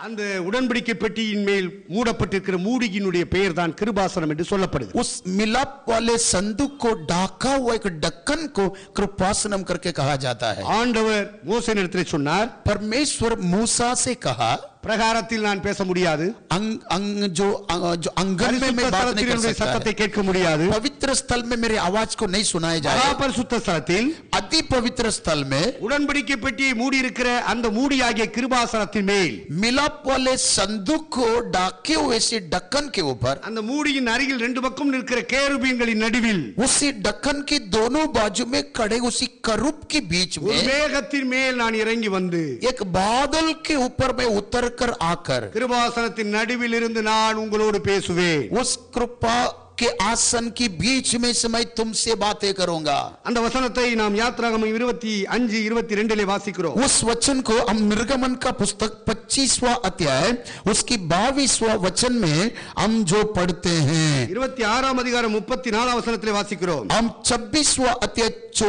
அந்த உடன்படிக்கை பெட்டியின் மேல் மூடப்பட்டிருக்கிற மூடியினுடைய பெயர் தான் கிருபாசனம் என்று சொல்லப்படுது उस मिलाप वाले संदूक को ढाका हुआ एक ढक्कन को कृपासनम करके कहा जाता है ஆண்டவர் மோசனிடத்திலே சொன்னார் परमेश्वर मूसा से कहा பிரகாரத்தில் நான் பேச முடியாது अंग अंग जो अंग, जो आंगन में मैं பரிசுத்த बात नहीं कर ஸ்தலத்தில் என்னுடைய सकता சத்தத்தை है। கேட்க முடியாது पवित्र स्थल में मेरे आवाज को नहीं सुनाया जाए மகாபரிசுத்த ஸ்தலத்தில் अति पवित्र स्थल में உடன்படிக்கை பெட்டியை மூடி இருக்கிற அந்த மூடியாகிய கிருபாசனத்தின் மேல் मिलाप वाले संदूक को ढाके हुए से ढक्कन के ऊपर அந்த மூடியின் அருகில் ரெண்டு பக்கம் நிற்கிற கேருபீன்களின் நடுவில் उसी ढक्कन के दोनों बाजू में खड़े उसी करूप के बीच ஒரு में மேகத்தின் மேல் நான் இறங்கி வந்து एक बादल के ऊपर में उतर कर आकर கிருபாசனத்தின் நடுவில் இருந்து நான் உங்களோடு பேசுவேன் उस कृपा के आसन के बीच में से मैं तुमसे बातें करूंगा அந்த வசனத்தை நாம் யாத்ராகமம் இருபத்தி அஞ்சு இருபத்தி ரெண்டிலே வாசிக்கிறோம் उस वचन को हम निर्गमन का पुस्तक 25वां अध्याय उसकी 22वां वचन में हम जो पढ़ते हैं இருபத்தி ஆறாம் அதிகாரம் முப்பத்தி நாலாம் வசனத்திலே வாசிக்கிறோம் हम 26वां अध्याय चो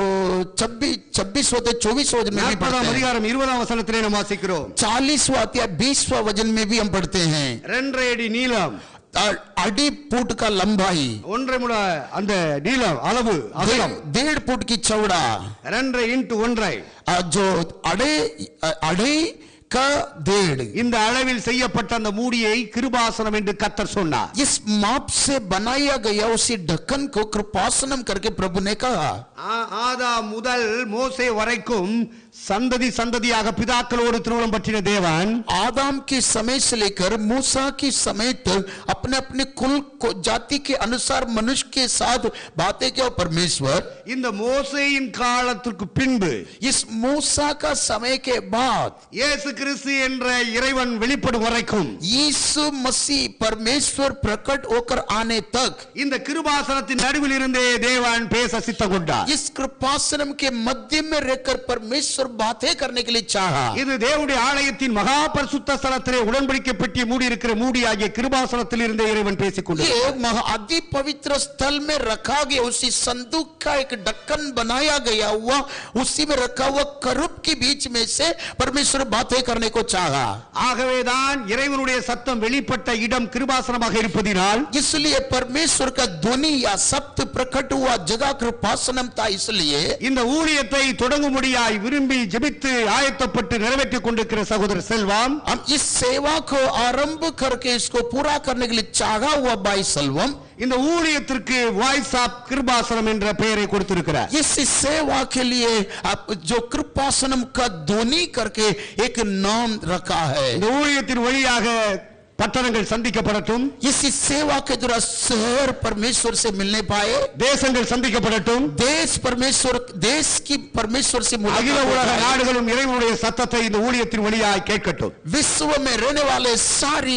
छब्बीस छब्बीसवां से चौबीसवां वचन में भी நாற்பதாம் पढ़ते हैं அதிகாரம் இருபதாம் வசனத்திலே நாம் வாசிக்கிறோம் चालीसवां अध्याय बीसवां वचन में भी हम पढ़ते हैं ரெண்டரை அடி நீளம் अ- अड़ी फुट का लंबाई ஒன்றை முட அந்த நீளம் அளவு அகலம் डेढ़ डेढ़ फुट की चौड़ा ரெண்டரை இன்ட்டு ஒன்றை अ, जो अड़े अ, अड़े का डेढ़ இந்த அளவில் செய்யப்பட்ட அந்த மூடியை கிருபாசனம் என்று கத்தர் சொன்னார் इस माप से बनाया गया उसी ढक्कन को कृपासनम करके प्रभु ने कहा ஆ- ஆதாம் முதல் மோசே வரைக்கும் சந்ததி சந்ததியாக பிதாக்களோடு திருமணம் பற்றின தேவன் आदम के समय से लेकर मूसा के समय तक अपने अपने कुल को जाति के अनुसार मनुष्य के साथ बातें किया परमेश्वर இந்த மோசேயின் காலத்திற்கு பின்பு इस मूसा का समय के बाद இயேசு கிறிஸ்து என்ற இறைவன் வெளிப்படும் வரைக்கும் यीशु मसीह परमेश्वर प्रकट होकर आने तक இந்த கிருபாசனத்தின் நடுவில் இருந்தே தேவன் பேச சித்தம் கொண்டார் इस कृपासनम के मध्य में रहकर परमेश्वर बातें करने के लिए चाहा இது தேவனுடைய ஆலயத்தின் மகா பரிசுத்த ஸ்தலத்திலே உடன்படிக்கை பெட்டி மூடி இருக்கிற மூடி ஆகிய கிருபாசனத்தில் இருந்தே இறைவன் பேசிக் கொண்டார் ये महा- अति पवित्र स्थल में रखा गया उसी संदूक का एक ढक्कन बनाया गया हुआ उसी में रखा हुआ करूप के बीच में से परमेश्वर बातें करने को चाहा ஆகவேதான் இறைவனுடைய சத்தம் வெளிப்பட்ட இடம் கிருபாசனமாக இருப்பதினால் इसलिए परमेश्वर का ध्वनि या सप्त प्रकट हुआ जगह कृपासनम था इसलिए இந்த ஊழியத்தை தொடங்கும்படியாய் விரும்பி ஜெபித்து ஆயத்தப்பட்டு நிறைவேற்றிக் கொண்டிருக்கிற சகோதரர் செல்வம் हम इस सेवा को आरंभ करके इसको पूरा करने के लिए चाहा हुआ बाई सलवम இந்த ஊழியத்திற்கு வாய்ஸ் ஆப் கிருபாசனம் என்ற பெயரை கொடுத்திருக்கிறார் इस सेवा के लिए आप जो कृपासनम का ध्वनि करके एक नाम रखा है இந்த ஊழியத்தின் வழியாக பட்டணங்கள் சந்திக்கப்படட்டும் इस सेवा के द्वारा शहर परमेश्वर से मिलने पाए தேசங்கள் சந்திக்கப்படட்டும் देश परमेश्वर देश की परमेश्वर से அகில मुलाकात हो உலக जाए। நாடுகளும் இறைவனுடைய சத்தத்தை இந்த ஊழியத்தின் வழியாய் கேட்கட்டும் विश्व में रहने वाले सारी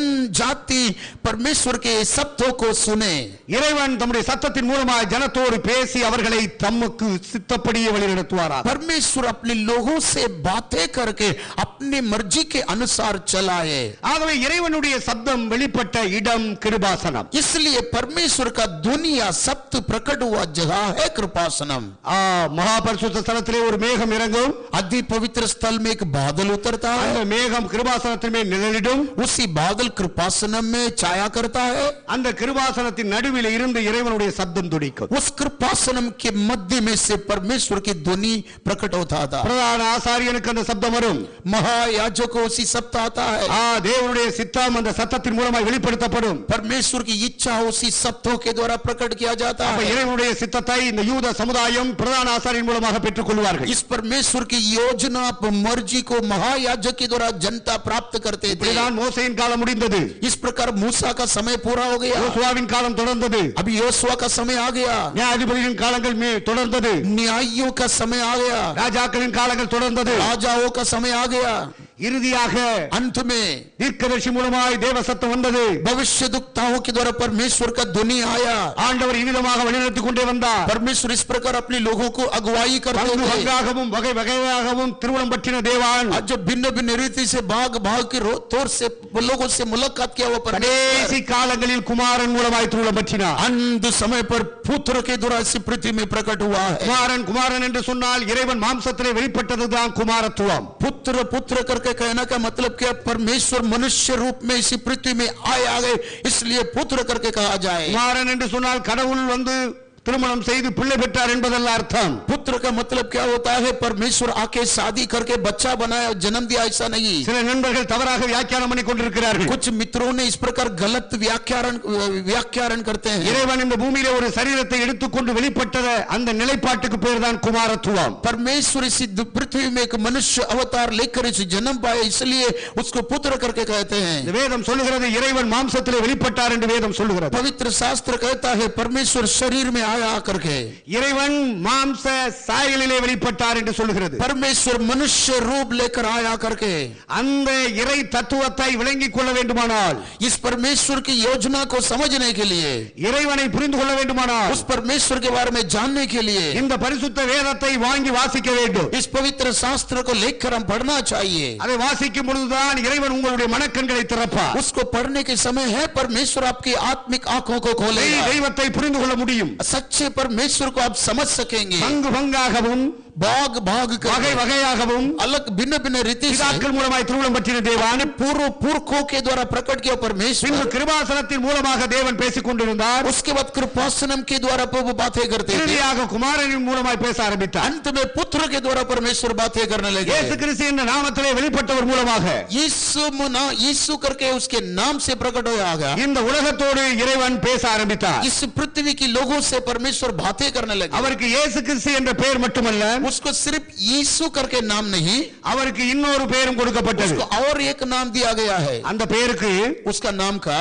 जनजाति परमेश्वर के शब्दों को सुने இறைவன் தம்முடைய சத்தத்தின் மூலமாய் ஜனத்தோடு பேசி அவர்களை தமக்கு சித்தப்படியே வழி நடத்துவாரா परमेश्वर अपने लोगों से बातें करके अपनी मर्जी के अनुसार चलाए ஆகவே இறைவனுடைய சப்தம் வெளிப்பட்ட இடம் கிருபாசனம் इसलिए परमेश्वर का दुनिया सप्त प्रकट हुआ जगह है कृपासनम ஆ, மகாபரிசுத்த ஸ்தலத்திலே ஒரு மேகம் இறங்கும் अति पवित्र स्थल में एक बादल उतरता அந்த है மேகம் கிருபாசனத்தின் மேல் நிழலிடும் उसी बादल कृपासनम में छाया करता है அந்த கிருபாசனத்தின் நடுவில் இருந்து இறைவனுடைய சப்தம் துடிக்கும் उस कृपासनम के मध्य में से परमेश्वर की ध्वनि प्रकट होता था பிரதான ஆசாரியனுக்கு அந்த சப்தம் வரும் महायाजक को उसी सप्त आता है ஆ தேவனுடைய சித்தம் அந்த சத்தத்தின் மூலமாய் வெளிப்படுத்தப்படும் परमेश्वर की इच्छा उसी शब्दों के द्वारा प्रकट किया जाता அப்ப है இறைவனுடைய சித்தத்தை இந்த யூத சமுதாயம் பிரதான ஆசாரியின் மூலமாக பெற்றுக் கொள்வார்கள் इस परमेश्वर की योजना मर्जी को महायाजक के द्वारा जनता प्राप्त करते थे இப்படிதான் மோசையின் காலம் முடிந்தது इस प्रकार मूसा का समय पूरा हो गया யோசுவாவின் காலம் தொடர்ந்தது अभी योशुआ का समय आ गया நியாயாதிபதியின் காலங்கள் மே- தொடர்ந்தது न्यायियों का समय आ गया ராஜாக்களின் காலங்கள் தொடர்ந்தது राजाओं का समय आ गया இறுதியாக अंत में தீர்க்கதரிசி மூலமாய் தேவ சத்தம் வந்தது भविष्य दुक्ताओं के द्वारा परमेश्वर का ध्वनि आया ஆண்டவர் இவ்விதமாக வழிநடத்தி கொண்டே வந்தார் परमेश्वर इस प्रकार अपने लोगों को अगुवाई करते பங்கு थे பங்காகவும் வகை வகையாகவும் திருமணம் பற்றின தேவான் आज जब भिन्न भिन्न रीति से भाग भाग के रो- तौर से लोगों से मुलाकात किया हुआ परमेश्वर கடைசி காலங்களில் குமாரன் மூலமாய் திருமணம் பற்றினார் अंत समय पर पुत्र के द्वारा इस पृथ्वी में प्रकट हुआ है குமாரன் குமாரன் என்று சொன்னால் இறைவன் மாம்சத்திலே வெளிப்பட்டதுதான் குமாரத்துவம் पुत्र पुत्र करके कहने का मतलब क्या परमेश्वर मनुष्य रूप में इसी पृथ्वी में आए आ गए इसलिए पुत्र करके कहा जाए குமாரன் என்று சொன்னால் கடவுள் வந்து திருமணம் செய்து பிள்ளை பெற்றார் என்பதல்ல அர்த்தம் पुत्र का मतलब क्या होता है परमेश्वर आके शादी करके बच्चा बनाया और जन्म दिया ऐसा नहीं சில நண்பர்கள் தவறாக வியாக்கியானம் பண்ணி கொண்டிருக்கிறார்கள் कुछ मित्रों ने इस प्रकार गलत व्याख्यान व्याख्यान करते हैं இறைவன் இந்த பூமியிலே ஒரு சரீரத்தை எடுத்துக்கொண்டு வெளிப்பட்டத அந்த நிலைப்பாட்டுக்கு பேர் தான் குமாரத்துவம் परमेश्वर इसी दु- पृथ्वी में एक मनुष्य अवतार लेकर इसे जन्म पाए इसलिए उसको पुत्र करके कहते இந்த हैं வேதம் சொல்லுகிறது இறைவன் மாம்சத்திலே வெளிப்பட்டார் என்று வேதம் சொல்லுகிறது पवित्र शास्त्र कहता है परमेश्वर शरीर में आया करके இறைவன் மாம்ச சாயலிலே வெளிப்பட்டார் என்று சொல்லுகிறது परमेश्वर मनुष्य रूप लेकर आया करके அந்த இறை தத்துவத்தை விளங்கிக் கொள்ள வேண்டுமானால் इस परमेश्वर की योजना को समझने के लिए இறைவனை புரிந்து கொள்ள வேண்டுமானால் उस परमेश्वर के बारे में जानने के लिए இந்த பரிசுத்த வேதத்தை வாங்கி வாசிக்க வேண்டும் इस पवित्र शास्त्र को लेकर हम पढ़ना चाहिए அதை வாசிக்கும் பொழுதுதான் இறைவன் உங்களுடைய மனக்கண்களை திறப்பார் उसको पढ़ने के समय है परमेश्वर आपकी आत्मिक आंखों को மெய் खोलेगा தெய்வத்தை புரிந்து கொள்ள முடியும் सच्चे परमेश्वर को आप समझ सकेंगे பங்கு பங்காகவும் भाग भाग வகை कर வகையாகவும் अलग भिन्न भिन्न रीति से பிதாக்கள் மூலமாய் திருமணம் பற்றின தேவான் पूर्व पुरखों के द्वारा प्रकट किया பின்பு परमेश्वर கிருபாசனத்தின் மூலமாக தேவன் பேசிக் கொண்டிருந்தார் उसके बाद कृपासनम के द्वारा प्रभु बातें करते थे இறுதியாக குமாரனின் மூலமாய் பேச ஆரம்பித்தார் अंत में पुत्र के द्वारा परमेश्वर बातें करने लगे இயேசு கிறிஸ்து என்ற நாமத்திலே வெளிப்பட்டவர் மூலமாக यीशु मुना यीशु करके उसके नाम से प्रकट हो गया இந்த உலகத்தோடு இறைவன் பேச ஆரம்பித்தார் इस पृथ्वी की लोगों से परमेश्वर बातें करने लगे அவருக்கு இயேசு கிறிஸ்து என்ற பெயர் மட்டுமல்ல उसको सिर्फ यीशु करके नाम नहीं அவருக்கு இன்னொரு பெயரும் கொடுக்கப்பட்டது उसको और एक नाम दिया गया है அந்த பெயருக்கு उसका नाम का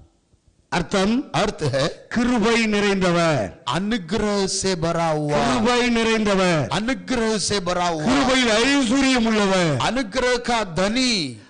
அர்த்தம் अर्थ है கிருபை நிறைந்தவர் अनुग्रह से भरा हुआ கிருபை நிறைந்தவர் अनुग्रह से भरा हुआ கிருபையில் ஐஸ்வர்யம் உள்ளவர் अनुग्रह का धनी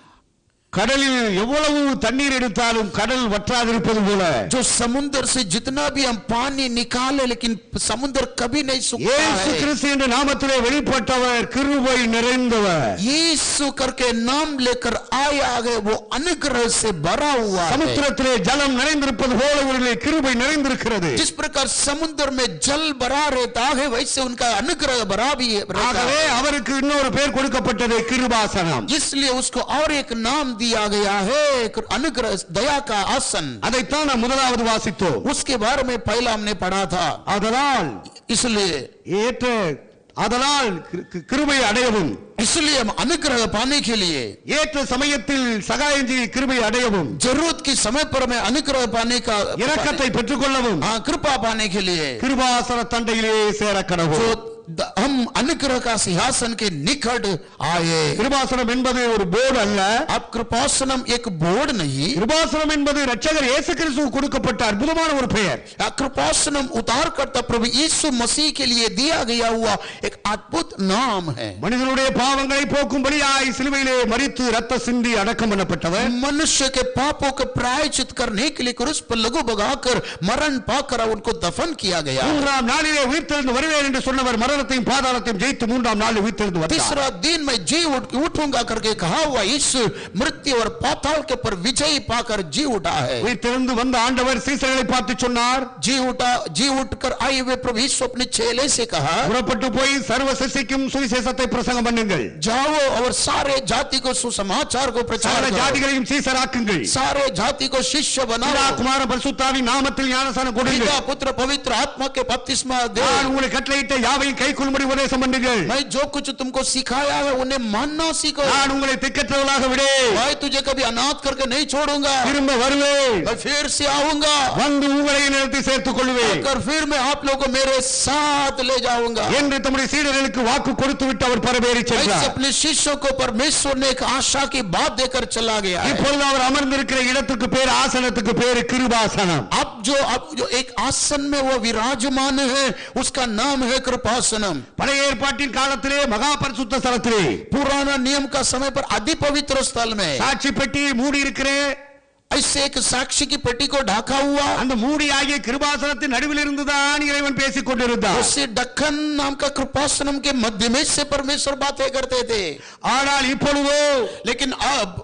கடலில் எவ்வளவு தண்ணீர் எடுத்தாலும் கடல் வற்றாதிருப்பது போல जो समुद्र से जितना भी हम पानी निकाले लेकिन समुद्र कभी नहीं सूखता இயேசு है கிறிஸ்து என்ற நாமத்திலே வெளிப்பட்டவர் கிருபை நிறைந்தவர் यीशु करके नाम लेकर आया है वो अनुग्रह से भरा हुआ है சமுத்திரத்திலே ஜலம் நிறைந்திருப்பது போல அவர்களே கிருபை நிறைந்திருக்கிறது जिस प्रकार समुद्र में जल भरा रहता है वैसे उनका अनुग्रह भरा भी है रहता ஆகவே है। அவருக்கு இன்னொரு பேர் கொடுக்கப்பட்டது கிருபாசனம் इसलिए उसको और एक नाम दिया गया है एक अनुग्रह दया का आसन அதைத்தான் நாம் முதலாவது வாசித்தோம் उसके बारे में पहला हमने पढ़ा था அதனால் इसलिए ஏற்ற அதனால் கி- கி- கிருபை அடையவும் इसलिए हम अनुग्रह पाने के लिए ஏற்ற சமயத்தில் சகாயம் செய்ய கிருபை அடையவும் जरूरत के समय पर हमें अनुग्रह पाने का இரக்கத்தை பெற்றுக்கொள்ளவும் हाँ कृपा पाने के लिए கிருபாசன தண்டையிலே சேர जो கடவுள் द- हम अनुग्रह का सिंहासन के निकट आए கிருபாசனம் என்பது ஒரு போர்டு அல்ல अब कृपासनम एक बोर्ड नहीं கிருபாசனம் என்பது ரட்சகர் இயேசு கிறிஸ்து கொடுக்கப்பட்ட அற்புதமான ஒரு பெயர் या कृपासनम उतार करता प्रभु यीशु मसीह के लिए दिया गया हुआ एक अद्भुत नाम है மனிதனுடைய பாவங்களை போக்கும் பலியாய் சிலுவையிலே மரித்து ரத்த சிந்தி அடக்கம் பண்ணப்பட்டவர் मनुष्य के पापों को प्रायचित करने के लिए क्रूस पर लघु भगाकर मरण पाकर उनको दफन किया गया மூன்றாம் நாளிலே உயிர்த்தெழுந்து வருவேன் என்று சொன்னவர் மரணத்தையும் பாதாளத்தையும் ஜெயித்து மூன்றாம் நாளில் உயிர்த்தெழுந்து வந்தார் तीसरा दिन मैं जी उठ उठूंगा करके कहा हुआ यीशु मृत्यु और पाताल के पर विजय पाकर जी उठा है உயிர்த்தெழுந்து வந்த ஆண்டவர் சீசர்களை பார்த்து சொன்னார் जी उठा जी उठकर आए हुए प्रभु यीशु अपने चेले से कहा புறப்பட்டு போய் சர்வ சிருஷ்டிக்கும் சுவிசேஷத்தை பிரசங்கம் பண்ணுங்கள் जाओ और सारे जाति को सुसमाचार को प्रचार சகல करो ஜாதிகளையும் சீசராக்குங்கள் सारे जाति को शिष्य பிதா, बनाओ குமார பரிசுத்தாவின் நாமத்தில் ஞானசானம் கொடுங்கள் पिता पुत्र पवित्र आत्मा के बपतिस्मा दे நான் உங்களை கட்டளையிட்ட யாவையும் கை கொள்ளும்படி உபதேசம் பண்ணுங்கள் मैं जो कुछ तुमको सिखाया है उन्हें मानना सीखो நான் உங்களை திக்கற்றவர்களாக விடே मैं तुझे कभी अनाथ करके नहीं छोड़ूंगा திரும்ப வருவேன் मैं फिर से आऊंगा வந்து உங்களை நிலத்தில் சேர்த்துக் கொள்வேன் कर फिर मैं आप लोगों को मेरे साथ ले जाऊंगा என்று தம்முடைய சீடர்களுக்கு வாக்கு கொடுத்து விட்டு அவர் பரவேறி ऐसे சென்றார் अपने शिष्यों को परमेश्वर ने एक आशा की बात देकर चला गया है இப்பொழுது அவர் அமர்ந்திருக்கிற இடத்துக்கு பேர் ஆசனத்துக்கு பேரு கிருபாசனம் अब जो अब जो एक आसन में वो विराजमान है उसका नाम है कृपासनम பழைய ஏற்பாட்டின் காலத்திலே மகா பரிசுத்த ஸ்தலத்திலே पुराना नियम का समय पर अति पवित्र स्थल में சாட்சி பெட்டி மூடி இருக்கிற ऐसे एक साक्षी की पेटी को ढाका हुआ அந்த மூடி ஆகிய கிருபாசனத்தின் நடுவில் இருந்துதான் இறைவன் பேசிக் கொண்டிருந்தார் उसे डक्कन नाम का कृपासनम के मध्य में से परमेश्वर बातें करते थे ஆனால் இப்பொழுதோ लेकिन अब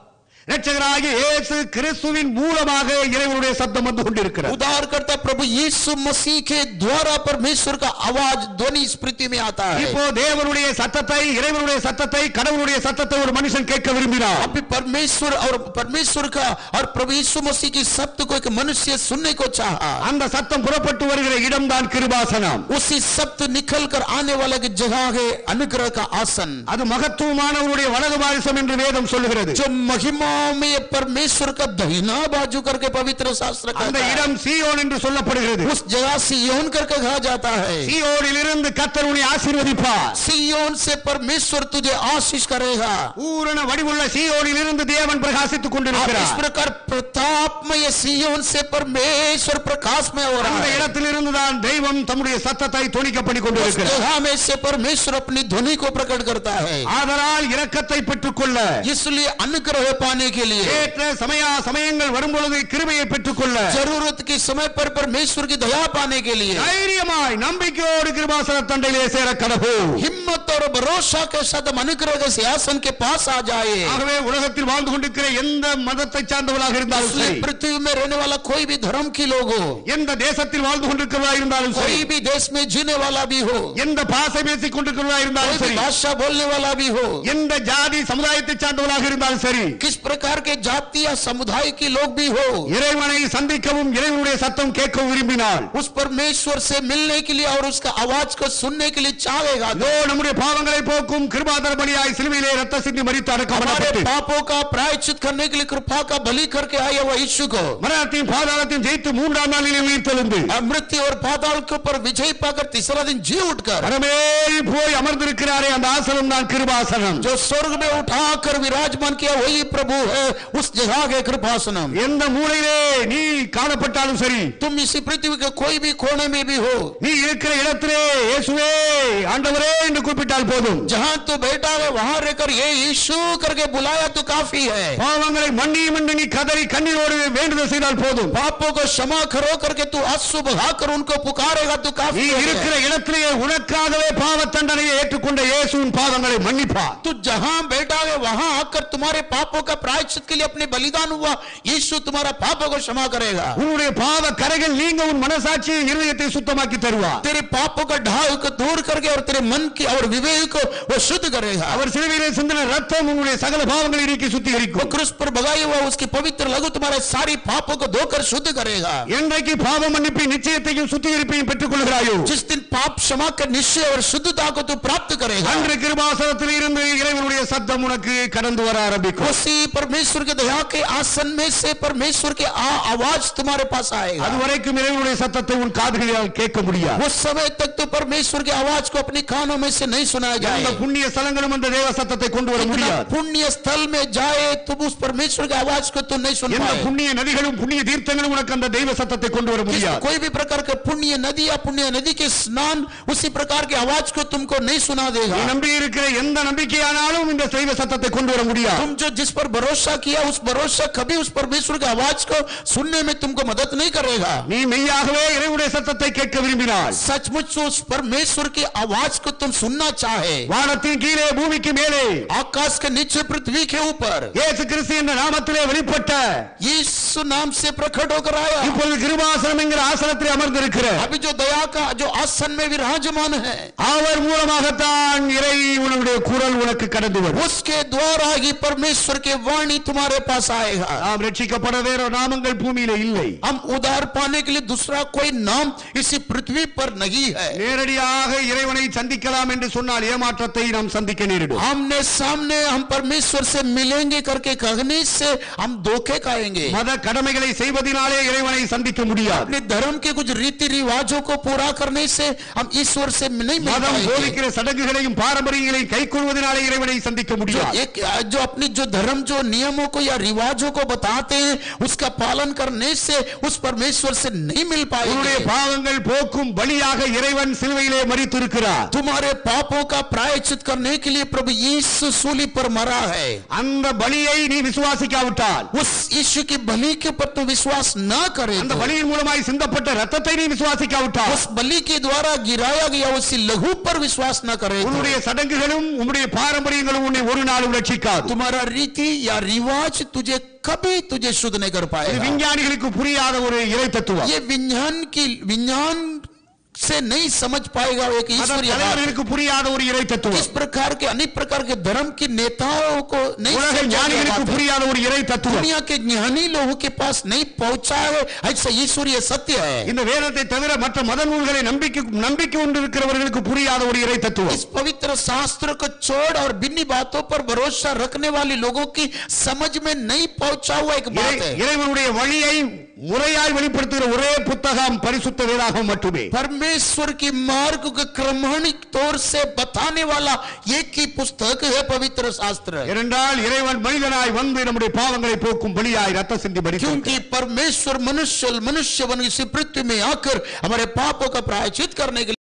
இரட்சகராகிய இயேசு கிறிஸ்துவின் மூலமாக இறைவனுடைய சத்தம் வந்து கொண்டிருக்கிறது उद्धारकर्ता प्रभु यीशु मसीह के द्वारा परमेश्वर का आवाज ध्वनि इस पृथ्वी में आता है இப்போ தேவனுடைய சத்தத்தை இறைவனுடைய சத்தத்தை கடவுளுடைய சத்தத்தை ஒரு மனுஷன் கேட்க விரும்பினார் अभी परमेश्वर और परमेश्वर का और प्रभु यीशु मसीह की शब्द को एक मनुष्य सुनने को चाहा அந்த சத்தம் புறப்பட்டு வருகிற இடம்தான் கிருபாசனம் उसी शब्द निकल कर आने वाला की जगह है अनुग्रह का आसन அது மகத்துவமானவருடைய வலது பாரிசம் என்று வேதம் சொல்லுகிறது जो महिमा में परमेश्वर का दहिना बाजू करके पवित्र शास्त्र அந்த कहता है இடம் சீயோன் என்று சொல்லப்படுகிறது उस जगह सियोन करके कहा जाता है சீயோனில் இருந்து கத்தருடைய ஆசீர்வதிப்பார் सियोन से परमेश्वर तुझे आशीष करेगा பூரண வடிவுள்ள சீயோனில் இருந்து தேவன் பிரகாசித்துக் और इस கொண்டிருக்கிறார் प्रकार प्रतापमय सियोन से परमेश्वर प्रकाशमय हो रहा அந்த है இடத்திலிருந்து தான் தெய்வம் தம்முடைய சத்தத்தை துணிக்க பண்ணி उस கொண்டிருக்கிறார் जगह में से परमेश्वर अपनी ध्वनि को प्रकट करता है ஆதலால் இரக்கத்தை பெற்றுக்கொள்ள इसलिए अनुग्रह पाने के लिए ஏற்ற சமய சமயங்கள் வரும்பொழுது கிருபையை பெற்றுக்கொள்ள जरूरत के समय पर परमेश्वर की दया पाने के लिए தைரியமாய் நம்பிக்கையோடு கிருபாசன தண்டையிலே சேர கடவு हिम्मत और भरोसा के साथ हम अनुग्रह के सिंहासन के पास आ जाए ஆகவே உலகத்தில் வாழ்ந்து கொண்டிருக்கிற எந்த மதத்தை சார்ந்தவர்களாக இருந்தாலும் इसलिए சரி पृथ्वी में रहने वाला कोई भी धर्म की लोग हो எந்த தேசத்தில் வாழ்ந்து கொண்டிருக்கிறவர்களாக இருந்தாலும் சரி कोई भी देश में जीने वाला भी हो எந்த பாசை பேசிக் கொண்டிருக்கிறவர்களாக कोई இருந்தாலும் भी சரி भाषा बोलने वाला भी हो எந்த ஜாதி சமுதாயத்தை சார்ந்தவர்களாக இருந்தாலும் சரி किस प्रकार के जाति या समुदाय के लोग भी हो இறைவனை சந்திக்கவும் இறைவனுடைய சத்தம் கேட்கவும் விரும்பினால் उस परमेश्वर से मिलने के लिए और उसका आवाज को सुनने के लिए चाहेगा तो இதோ நம்முடைய பாவங்களை போக்கும் கிருபாதர பலியாய் சிலுவையிலே ரத்த சிந்தி மரித்து हमारे அடக்கப்படப்பட்டு पापों का प्रायश्चित करने के लिए कृपा का बलि करके आए हुआ यीशु को மரணத்தையும் பாதாளத்தையும் ஜெயித்து மூன்றாம் நாளிலே உயிர்த்தெழுந்து और मृत्यु और पाताल के ऊपर विजय पाकर तीसरा दिन जी उठकर பரமேறி போய் அமர்ந்திருக்கிறாரே அந்த ஆசனம் தான் கிருபாசனம் जो स्वर्ग में उठाकर विराजमान किया वही प्रभु है उस जगह के कृपासनम எந்த மூலையிலே நீ காணப்பட்டாலும் சரி तुम इसी पृथ्वी के कोई भी कोने में भी हो நீ இருக்கிற இடத்திலே இயேசுவே ஆண்டவரே என்று கூப்பிட்டால் போதும் जहाँ तू बैठा है वहां रहकर ये यीशु करके बुलाया तो काफी है பாவங்களை மன்னியும் என்று நீ கதறி கண்ணீரோடு வேண்டுதல் செய்தால் போதும் पापों को क्षमा करो करके तू आंसू बहाकर उनको पुकारेगा तो நீ काफी இருக்கிற है இடத்திலேயே உனக்காகவே பாவ தண்டனையை ஏற்றுக்கொண்ட இயேசுவின் பாவங்களை மன்னிப்பார் तू जहां बैठा है वहां आकर तुम्हारे पापों का प्रायश्चित के लिए अपने बलिदान हुआ यीशु तुम्हारा पापों को क्षमा करेगा உன்னுடைய பாவ கரைகள் நீங்க உன் மனசாட்சியை இருதயத்தை சுத்தமாக்கி தருவார் तेरे पापों का ढाल को दूर करके और तेरे मन की और विवेक को वो शुद्ध करेगा அவர் சிலுவையிலே சிந்தின ரத்தம் உன்னுடைய சகல பாவங்களை நீக்கி वो சுத்திகரிக்கும் क्रूस पर भगाई हुआ उसकी पवित्र लघु तुम्हारे सारी पापों को धोकर शुद्ध करेगा என்றைக்கு பாவ மன்னிப்பின் நிச்சயத்தையும் சுத்திகரிப்பையும் பெற்றுக் கொள்கிறாயோ जिस दिन पाप क्षमा का निश्चय और शुद्धता को तू प्राप्त करेगा அன்று கிருபாசனத்தில் இருந்து இறைவனுடைய சத்தம் உனக்கு கடந்து வர ஆரம்பிக்கும் उसी परमेश्वर के दया के आसन में से परमेश्वर के आ, आवाज तुम्हारे पास आएगा அதுவரைக்கும் இறைவனுடைய சத்தத்தை உன் காதுகளில் கேட்க முடியாது उस समय तक तो परमेश्वर की आवाज को अपने कानों में से नहीं सुनाया அந்த जाए புண்ணிய ஸ்தலங்களும் அந்த தேவ சத்தத்தை கொண்டு வர इतना முடியாது पुण्य स्थल में जाए तुम उस परमेश्वर की आवाज को तो नहीं सुन எந்த पाए புண்ணிய நதிகளும் புண்ணிய தீர்த்தங்களும் உனக்கு அந்த தெய்வ சத்தத்தை கொண்டு வர किस- முடியாது कोई भी प्रकार के पुण्य नदी या पुण्य नदी के स्नान उसी प्रकार की आवाज को तुमको नहीं सुना देगा நீ நம்பி இருக்கிற எந்த நம்பிக்கையானாலும் இந்த தெய்வ சத்தத்தை கொண்டு வர முடியாது तुम जो जिस पर भरोसा किया उस भरोसा कभी उस परमेश्वर की आवाज को सुनने में तुमको मदद नहीं करेगा நீ மெய்யாகவே இறைவனுடைய சத்தத்தை கேட்க விரும்பினாய் सचमुच उस परमेश्वर की आवाज को तुम सुनना चाहे வானத்தின் கீழே பூமிக்கு மேலே आकाश के नीचे पृथ्वी के ऊपर இயேசு கிறிஸ்து என்ற நாமத்திலே வெளிப்பட்ட यीशु नाम से प्रकट होकर आया இப்பொழுது கிருபாசனம் என்கிற ஆசனத்தில் அமர்ந்திருக்கிற अभी जो दया का जो आसन में विराजमान है அவர் மூலமாகத்தான் இறை உன்னுடைய குரல் உனக்கு கடந்து வரும் उसके द्वारा ही परमेश्वर की वाणी तुम्हारे पास आएगा நாம் ரட்சிக்கப்பட வேற நாமங்கள் பூமியில இல்லை हम उधार पाने के लिए दूसरा कोई नाम इसी पृथ्वी पर नहीं है நேரடியாக இறைவனை சந்திக்கலாம் என்று சொன்னால் ஏமாற்றத்தை நாம் சந்திக்க நேரிடும் आमने सामने हम परमेश्वर से मिलेंगे करके कहने से हम धोखे खाएंगे மத கடமைகளை செய்வதனாலே இறைவனை சந்திக்க முடியாது अपने धर्म के कुछ रीति रिवाजों को पूरा करने से हम ईश्वर से नहीं मिल மதம் पाएंगे போதிக்கிற சடங்குகளையும் பாரம்பரியங்களையும் கைக்கொள்வதனாலே இறைவனை சந்திக்க जो முடியாது एक जो अपनी जो धर्म जो नियमों को या रिवाजों को बताते हैं उसका पालन करने से उस परमेश्वर से नहीं मिल உன்னுடைய पाएंगे பாவங்கள் போக்கும் பலியாக இறைவன் சிலுவையிலே மறித்திருக்கிறார் तुम्हारे पापों का प्रायश्चित करने के लिए प्रभु यीशु सूली पर मरा है அந்த பலியை நீ விசுவாசிக்காவிட்டால் उस यीशु की बलि के ऊपर तो विश्वास न करे அந்த तो பலியின் மூலமாய் சிந்தப்பட்ட ரத்தத்தை நீ விசுவாசிக்காவிட்டால் उस बलि के द्वारा गिराया गया उसी लहू पर विश्वास न करे तो உன்னுடைய சடங்குகளும் உன்னுடைய பாரம்பரியங்களும் உன்னை ஒரு நாளும் ரட்சிக்காது तुम्हारा रीति या रिवाज तुझे कभी तुझे शुद्ध नहीं कर இது पाएगा விஞ்ஞானிகளுக்கு புரியாத ஒரு இறை தத்துவம் ये विज्ञान की विज्ञान से नहीं समझ पाएगा एक மத ईश्वरीय बात। தலைவர்களுக்கு புரியாத ஒரு இறை किस தத்துவம் प्रकार के अनेक प्रकार के धर्म के नेताओं को नहीं உலக समझा गया ஞானிகளுக்கு बात है। புரியாத ஒரு இறை தத்துவம் दुनिया के ज्ञानी लोगों के पास नहीं पहुंचा है ऐसा ईश्वरीय सत्य है இந்த வேதத்தை தவிர மற்ற மத நூல்களை நம்பிக்கை நம்பிக்கை கொண்டிருக்கிறவர்களுக்கு புரியாத ஒரு இறை தத்துவம் इस पवित्र शास्त्र को छोड़ और बिन्नी बातों पर भरोसा रखने वाले लोगों की समझ में नहीं पहुंचा हुआ एक बात இறை- है இறைவனுடைய வழியை முறையாய் வெளிப்படுத்துகிற ஒரே புத்தகம் பரிசுத்த வேதாகம் மட்டுமே परमेश्वर की मार्ग को क्रमणिक तौर से बताने वाला एक ही पुस्तक है पवित्र शास्त्र ஏனென்றால் இறைவன் மனிதனாய் வந்து நம்முடைய பாவங்களை போக்கும் பலியாய் ரத்த சிந்தி மரித்தார். क्योंकि परमेश्वर मनुष्य मनुष्य बन इसी पृथ्वी में आकर हमारे पापों का प्रायश्चित करने के लिए